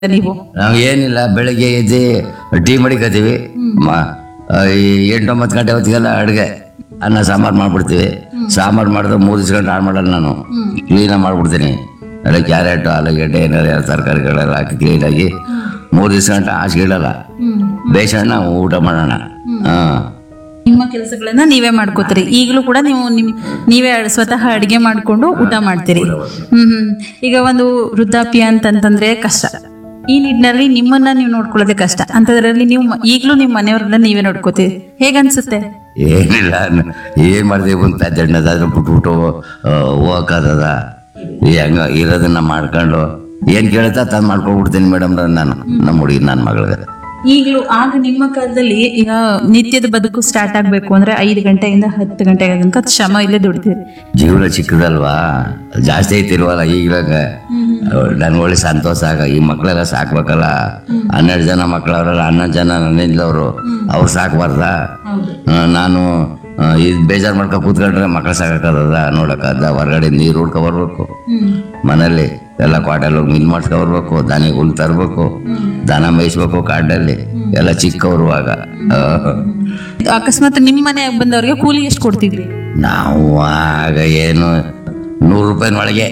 ನೀವು ನಾವು ಏನಿಲ್ಲ ಬೆಳಗ್ಗೆ ಎದ್ದು ಟೀ ಮಡಿಕತ್ತೀವಿ ಮ ಆ, ಈ ಎಂಟೊಂಬತ್ತು ಗಂಟೆ ಹೊತ್ತಿಗೆಲ್ಲ ಅಡುಗೆ ಅನ್ನ ಸಾಂಬಾರು ಮಾಡ್ಬಿಡ್ತೀವಿ ಸಾಂಬಾರು ಮಾಡಿದ್ರೆ ಮೂರು ದಿವ್ಸ ಗಂಟೆ ಆನ್ ಮಾಡಲ್ಲ ನಾನು ಕ್ಲೀನಾಗಿ ಮಾಡ್ಬಿಡ್ತೀನಿ ಎಲ್ಲ ಕ್ಯಾರೆಟು ಆಲೂಗಡ್ಡೆ ಏನಾರ ತರಕಾರಿಗಳೆಲ್ಲ ಹಾಕಿ ಕ್ಲೀನಾಗಿ ಮೂರು ದಿವ್ಸ ಗಂಟೆ ಹಾಸಿಗೆ ಇಡಲ್ಲ ಬೇಸಣ್ಣ ಊಟ ಮಾಡೋಣ ಹಾಂ ನಿಮ್ಮ ಕೆಲಸಗಳನ್ನ ನೀವೇ ಮಾಡ್ಕೋತೀರಿ ಈಗಲೂ ಕೂಡ ನೀವು ನಿಮ್ ನೀವೇ ಅಡ್- ಸ್ವತಃ ಅಡಿಗೆ ಮಾಡ್ಕೊಂಡು ಊಟ ಮಾಡ್ತೀರಿ ಹ್ಮ್ ಹ್ಮ್ ಈಗ ಒಂದು ವೃದ್ಧಾಪ್ಯ ಅಂತಂತಂದ್ರೆ ಕಷ್ಟ ಈ ನಿಟ್ಟಿನಲ್ಲಿ ನಿಮ್ಮನ್ನ ನೀವು ನೋಡ್ಕೊಳ್ಳೋದೇ ಕಷ್ಟ ಅಂತದ್ರಲ್ಲಿ ನೀವು ಮ- ಈಗ್ಲೂ ನಿಮ್ಮ ಮನೆಯವ್ರನ್ನ ನೀವೇ ನೋಡ್ಕೋತೀರಿ ಹೇಗನ್ಸುತ್ತೆ ಏನಿಲ್ಲ ನ- ಏನ್ ಮಾಡ್ತೀವಿ ಒಂದು ಪೆದ್ದಣ್ಣದಾದ್ರೆ ಬಿಟ್ಬಿಟ್ಟು ಹೋಗಕ್ಕಾಗದ ಹೆಂಗ ಇರೋದನ್ನ ಮಾಡ್ಕೊಂಡು ಏನ್ ಕೇಳ್ತಾ ತಂದು ಮಾಡ್ಕೊಬಿಡ್ತೀನಿ ಮೇಡಮ್ ನಾನು ನಮ್ಮ ಹುಡುಗಿ ನನ್ನ ಮಗಳಿಗೆ ಈಗಲೂ ಆಗ ನಿಮ್ಮ ಕಾಲದಲ್ಲಿ ಈಗ ನಿತ್ಯದ ಬದುಕು ಸ್ಟಾರ್ಟ್ ಆಗ್ಬೇಕು ಅಂದ್ರೆ ಐದು ಗಂಟೆಯಿಂದ ಹತ್ತು ಗಂಟೆ ತನಕ ಶ್ರಮ ಇಲ್ಲೇ ದುಡ್ತೀರಿ ಜೀವನ ಚಿಕ್ಕದಲ್ವಾ ಜಾಸ್ತಿ ಐತಿಲ್ವಲ್ಲ ಈಗಲಾಗ ನನ್ ಒಳ್ಳೆ ಸಂತೋಷ ಆಗ ಈ ಮಕ್ಕಳೆಲ್ಲ ಸಾಕ್ಬೇಕಲ್ಲ ಹನ್ನೆರಡು ಜನ ಮಕ್ಕಳವ್ರಲ್ಲ ಹನ್ನೊಂದು ಜನ ನನ್ನಿಂದವರು ಅವ್ರು ಸಾಕ್ಬಾರ್ದ ಆ, ನಾನು ಆ, ಇದ್ ಬೇಜಾರು ಮಾಡ್ಕೊ ಕೂತ್ಕೊಂಡ್ರೆ ಮಕ್ಕಳು ಸಾಕಾಗದ ನೋಡಕ್ಕದ ಹೊರಗಡೆ ನೀರು ಹುಡ್ಕೊ ಬರ್ಬೇಕು ಮನೇಲಿ ಎಲ್ಲ ಕ್ವಾಟಲ್ಲಿ ಹೋಗಿ ಮಿಲ್ ಮಾಡ್ಸ್ಕೊ ಬರ್ಬೇಕು ದನಿಗೆ ಹುಲ್ ತರ್ಬೇಕು ದನ ಮೇಯಿಸ್ಬೇಕು ಕಾಡಲ್ಲಿ ಎಲ್ಲ ಚಿಕ್ಕವರು ಆಗ ಆ, ಅಕಸ್ಮಾತ್ ನಿಮ್ಮ ಮನೆ ಬಂದವ್ರಿಗೆ ಕೂಲಿ ಎಷ್ಟು ಕೊಡ್ತಿದ್ರಿ ನಾವು ಆಗ ಏನು ನೂರು ರೂಪಾಯಿನೊಳಗೆ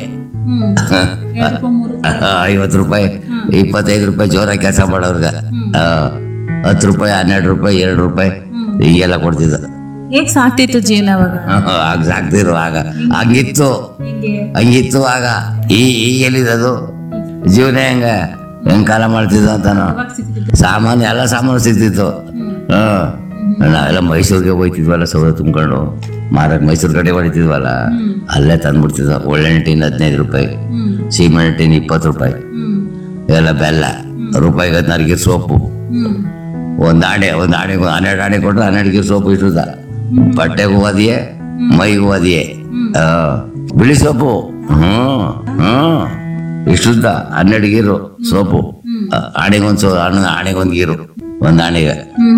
ಐವತ್ತು ರೂಪಾಯಿ ಇಪ್ಪತ್ತೈದು ರೂಪಾಯಿ ಜೋರಾಗಿ ಕೆಲಸ ಮಾಡೋರ್ಗ ಆ, ಹತ್ತು ರೂಪಾಯಿ ಹನ್ನೆರಡು ರೂಪಾಯಿ ಎರಡು ರೂಪಾಯಿ ಹೀಗೆಲ್ಲ ಕೊಡ್ತಿದ್ದ ಹೇಗ್ ಸಾಕ್ತಿತ್ತು ಜೀವನ ಅವಾಗ ಆಗ ಸಾಕ್ತಿರು ಆಗ ಹಂಗಿತ್ತು ಹಂಗಿತ್ತು ಆಗ ಈ ಈಗ ಎಲ್ಲಿದದು ಜೀವನ ಹೆಂಗ ಹೆಂಗ್ ಕಾಲ ಮಾಡ್ತಿದ್ದ ಅಂತಾನು ಸಾಮಾನು ಎಲ್ಲ ಸಾಮಾನು ಸಿಗ್ತಿತ್ತು ಹ್ಮ್ ನಾವೆಲ್ಲ ಮೈಸೂರಿಗೆ ಹೋಯ್ತಿದ್ವಲ್ಲ ಸೌದೆ ತುಂಬ್ಕೊಂಡು ಮಾರಕ್ ಮೈಸೂರು ಕಡೆ ಹೊಡಿತಿದ್ವಲ್ಲ ಅಲ್ಲೇ ತಂದ್ಬಿಡ್ತಿದ್ವ ಒಳ್ಳೆ ಟಿನ್ ಹದಿನೈದು ರೂಪಾಯಿ ಸಿಮೆಂಟ್ ಟಿನ್ ಇಪ್ಪತ್ತು ರೂಪಾಯಿ ಎಲ್ಲ ಬೆಲ್ಲ ರೂಪಾಯಿಗೆ ಹದಿನಾರು ಸೋಪು ಒಂದ್ ಆಣೆ ಒಂದ್ ಆಣೆ ಹನ್ನೆರಡು ಆಣೆ ಕೊಟ್ರೆ ಹನ್ನೆರಡು ಗಿರ್ ಸೋಪು ಇಟ್ಟದ ಬಟ್ಟೆಗೂ ಅದಿಯೇ ಮೈಗೂ ಅದಿಯೇ ಆ, ಬಿಳಿ ಸೋಪು ಹ್ಮ್ ಹ್ಮ್ ಇಷ್ಟುದ್ದ ಹನ್ನೆರಡು ಗೀರು ಸೋಪು ಆಣೆಗೊಂದ್ ಸೋ ಹಣ್ಣು ಆಣೆಗೊಂದ್ ಗೀರು ಒಂದ್ ಆಣೆಗೆ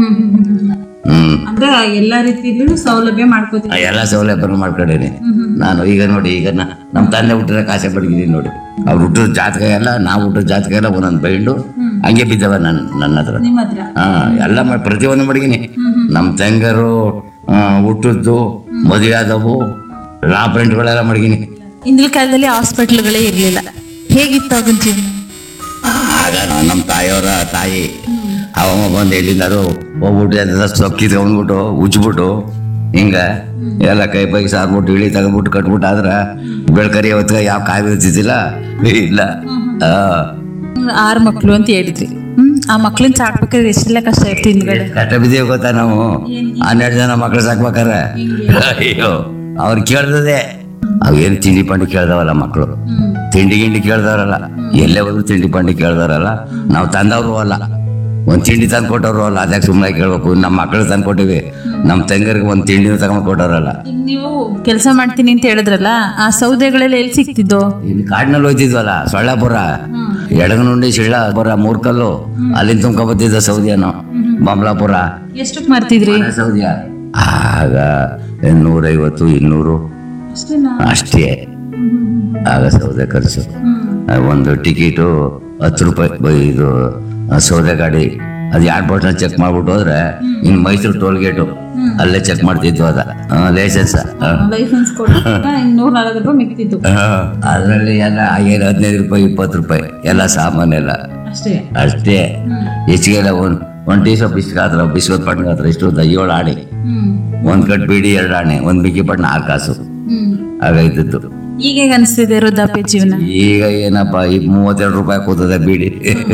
ಹ್ಮ್ ಅಂದ್ರೆ ಎಲ್ಲಾ ರೀತಿಯಲ್ಲೂ ಸೌಲಭ್ಯ ಮಾಡ್ಕೋತೀವಿ ಆ ಎಲ್ಲ ಸೌಲಭ್ಯ ಮಾಡ್ಕೊಂಡೇನಿ ನಾನು ಈಗ ನೋಡಿ ಈಗ ನ- ನಮ್ಮ ತಂದೆ ಹುಟ್ಟಿದ ಕಾಸೆ ಪಡ್ಗಿದ್ದೀನಿ ನೋಡಿ ಅವ್ರು ಹುಟ್ಟಿದ ಜಾತಕ ಎಲ್ಲ ನಾವು ಹುಟ್ಟಿದ ಜಾತಕ ಎಲ್ಲ ಒಂದೊಂದು ಬೈಂಡು ಹಂಗೆ ಬಿದ್ದವ ನನ್ನ ನನ್ನ ಹತ್ರ ನಿಮ್ಮ ಹತ್ರ ಹಾ ಎಲ್ಲ ಮಾಡಿ ಪ್ರತಿಯೊಂದು ಮಡಗಿನಿ ನಮ್ಮ ತಂಗರು ಆ, ಹುಟ್ಟಿದ್ದು ಮದುವೆ ಆದವು ಲಾ ಪ್ರಿಂಟ್ಗಳೆಲ್ಲ ಮಡಗಿನಿ ಇಂದಿನ ಕಾಲದಲ್ಲಿ ಹಾಸ್ಪಿಟ್ಲ್ಗಳೇ ಇರ್ಲಿಲ್ಲ ಹೇಗಿತ್ತು ಆಗಿನ ಜೀವನ ಆಗ ನಮ್ಮ ತಾಯಿಯವರ ತಾಯಿ ಅವ ಬಂದು ಎಲ್ಲಿಂದರು ಹೋಗ್ಬಿಟ್ಟು ಎಲ್ಲ ಸೊಪ್ಪು ಕಿತ್ಕೊಂಡ್ಬಿಟ್ಟು ಉಜ್ಬಿಟ್ಟು ಹಿಂಗ ಎಲ್ಲ ಕೈ ಪೈ ಸಾರ್ಬಿಟ್ಟು ಇಳಿ ತಗೊಂಡ್ಬಿಟ್ಟು ಕಟ್ಬಿಟ್ಟು ಆದ್ರ ಬೆಳ್ಕರಿ ಹೊತ್ತಿಗೆ ಯಾವ ಕಾಯಿ ಇರ್ತಿದ್ದಿಲ್ಲ ಇಲ್ಲ ಆ, ಆರು ಮಕ್ಳು ಅಂತ ಹೇಳಿದ್ರಿ ಹ್ಮ್ ಆ ಮಕ್ಳನ್ನ ಸಾಕ್ಬೇಕಾದ್ರೆ ಎಷ್ಟೆಲ್ಲ ಕಷ್ಟ ಇರ್ತಿ ಹಿಂದ್ಗಡೆ ಕಷ್ಟ ಬಿದ್ದೀವಿ ಗೊತ್ತಾ ನಾವು ಹನ್ನೆರಡು ಜನ ಮಕ್ಳು ಸಾಕ್ಬೇಕಾರೆ ಅಯ್ಯೋ ಅವ್ರು ಕೇಳ್ದದೆ ಅವೇನು ತಿಂಡಿ ಪಂಡಿ ಕೇಳ್ದವಲ್ಲ ಮಕ್ಕಳು ತಿಂಡಿ ಗಿಂಡಿ ಕೇಳ್ದವ್ರಲ್ಲ ಎಲ್ಲೇ ಹೋದ್ರು ತಿಂಡಿ ಪಂಡಿ ಕೇಳ್ದವ್ರಲ್ಲ ನಾವು ತಂದವ್ರು ಅಲ್ಲ ಒಂದ್ ತಿಂಡಿ ತಂದು ಕೊಟ್ಟವ್ರು ಅಲ್ಲ ಅದ್ಯಾಕೆ ಸುಮ್ಮನೆ ಕೇಳ್ಬೇಕು ನಮ್ಮ ಮಕ್ಕಳು ತಂದು ಕೊಟ್ಟಿವಿ ನಮ್ಮ ತಂಗರಿಗೆ ಒಂದ್ ತಿಂಡಿನೂ ತಗೊಂಡ್ ಕೊಟ್ಟವ್ರಲ್ಲ ಈಗ ನೀವು ಕೆಲಸ ಮಾಡ್ತೀನಿ ಅಂತ ಹೇಳಿದ್ರಲ್ಲ ಆ ಸೌದೆಗಳೆಲ್ಲ ಎಲ್ಲಿ ಸಿಕ್ತಿದ್ದು ಇಲ್ಲಿ ಕಾಡಿನಲ್ಲಿ ಹೋಯ್ತಿದ್ವಲ್ಲ ಸೊಳ್ಳಾಪುರ ಎಡಗನುಂಡಿ ಶಿಳ್ಳಾಪುರ ಮೂರ್ಕಲ್ಲು ಅಲ್ಲಿಂದ ತುಂಬ್ಕೊಬತ್ತಿದ್ದ ಸೌದಿಯನು ಬಮ್ಲಾಪುರ ಎಷ್ಟಕ್ಕೆ ಮಾರ್ತಿದ್ರಿ ಸೌದಿಯ ಆಗ ನೂರೈವತ್ತು ಇನ್ನೂರು ಅಷ್ಟೇ ಆಗ ಸೌದೆ ಖರ್ಚು ಒಂದು ಟಿಕೆಟು ಹತ್ತು ರೂಪಾಯಿ ಬ- ಇದು ಆ, ಸೌದೆ ಗಾಡಿ ಅದು ಎರಡು ಪರ್ಸೆಂಟ್ ಚೆಕ್ ಮಾಡ್ಬಿಟ್ಟು ಹೋದ್ರೆ ಇನ್ನು ಮೈಸೂರು ಟೋಲ್ ಗೇಟು ಅಲ್ಲೇ ಚೆಕ್ ಮಾಡ್ತಿದ್ವು ಅದ ಲೈಸೆನ್ಸ್ ಲೈಸೆನ್ಸ್ ಕೊಟ್ಟು ನೂರ ನಲ್ವತ್ತು ರೂಪಾಯಿ ಮಿಕ್ತಿತ್ತು ಅದರಲ್ಲಿ ಎಲ್ಲ ಏನು ಹದಿನೈದು ರೂಪಾಯಿ ಇಪ್ಪತ್ತು ರೂಪಾಯಿ ಎಲ್ಲ ಸಾಮಾನೆಲ್ಲ ಅಷ್ಟೇ ಅಷ್ಟೇ ಹೆಚ್ಚಿಗೆಲ್ಲ ಒಂದು ಒಂದು ಟೀ ಸೊಪ್ಪು ಇಷ್ಟು ಗಾತ್ರ ಬಿಸ್ಕೊತ್ ಪಟ್ನ ಗಾತ್ರ ಇಷ್ಟು ಉದ್ದ ಏಳು ಆಣೆ ಹ್ಮ್ ಒಂದು ಕಟ್ ಬೀಡಿ ಎರಡು ಆಣೆ ಒಂದು ಬಿಕ್ಕಿ ಪಟ್ನ ಆರು ಕಾಸು ಹ್ಮ್ ಆಗೈತಿತ್ತು ಈಗ ಹೇಗೆ ಅನಿಸ್ತಿದೆ ವೃದ್ಧಾಪ್ಯ ಜೀವನ ಈಗ ಏನಪ್ಪ ಈ ಮೂವತ್ತೆರಡು ರೂಪಾಯಿ ಕೂತದೆ ಬೀಡಿ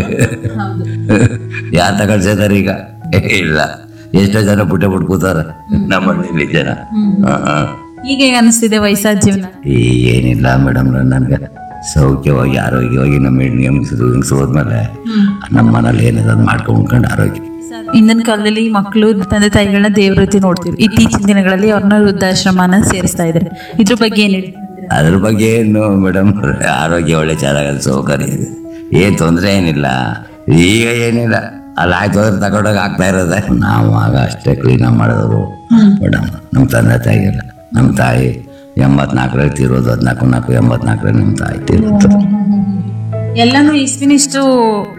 ಯಾರು ತಗೊಳ್ಸಿದಾರೆ ಈಗ ಇಲ್ಲ ಎಷ್ಟೋ ಜನ ಪುಟ್ಟ ಬಿಟ್ಟು ಕೂತಾರ ನಮ್ಮ ಹಳ್ಳಿಲಿ ಜನ ಹ, ಹ. ಈಗ ಹೇಗೆ ಅನಿಸ್ತಿದೆ ವಯಸ್ಸಾದ ಜೀವನ ಈ ಏನಿಲ್ಲ ಮೇಡಮ್ ನನ್ಗೆ ಸೌಖ್ಯವಾಗಿ ಆರೋಗ್ಯವಾಗಿ ನಮ್ಮ ಹೆಣ್ಣು ಹೆಂಗಸರು ಹೆಂಗಸು ಹೋದ್ಮೇಲೆ ನಮ್ಮ ಮನೇಲಿ ಏನಿದೆ ಅದು ಮಾಡ್ಕೊಂಡು ಉಣ್ಕೊಂಡು ಆರೋಗ್ಯ ಹಿಂದಿನ ಕಾಲದಲ್ಲಿ ಮಕ್ಕಳು ತಂದೆ ತಾಯಿಗಳನ್ನ ದೇವ್ರ ರೀತಿ ನೋಡ್ತಿದ್ರು ಇತ್ತೀಚಿನ ದಿನಗಳಲ್ಲಿ ಅವ್ರನ್ನ ವೃದ್ಧಾಶ್ರಮನ ಸೇರಿಸ್ತಾ ಇದ್ದಾರೆ ಇದ್ರ ಬಗ್ಗೆ ಏನ್ ಹೇಳಿ ಅದ್ರ ಬಗ್ಗೆ ಏನು ಮೇಡಮ್ ಆರೋಗ್ಯ ಒಳ್ಳೆ ಚೆನ್ನಾಗದ ಸೌಕರ್ಯ ಇದೆ ಏನು ತೊಂದರೆ ಏನಿಲ್ಲ ಈಗ ಏನಿಲ್ಲ ಅಲ್ಲಿ ಆಯ್ತು ಹೋದ್ರೆ ತಗೊಂಡೋಗಿ ಆಗ್ತಾ ಇರೋದೆ ನಾವು ಆಗ ಅಷ್ಟೇ ಕ್ಲೀನಾಗಿ ಮಾಡಿದವರು ಮೇಡಮ್ ನಮ್ಮ ತಂದೆ ತಾಯಿಗೆಲ್ಲ ನಮ್ಮ ತಾಯಿ ಎಂಬತ್ನಾಲ್ಕರಲ್ಲಿ ತೀರೋದು ಹದಿನಾಲ್ಕು ನಾಲ್ಕು ಎಂಬತ್ನಾಲ್ಕರಲ್ಲಿ ನಮ್ಮ ತಾಯಿ ತೀರೋದು ಎಲ್ಲಾನು ಇಸ್ವಿನಿಷ್ಟು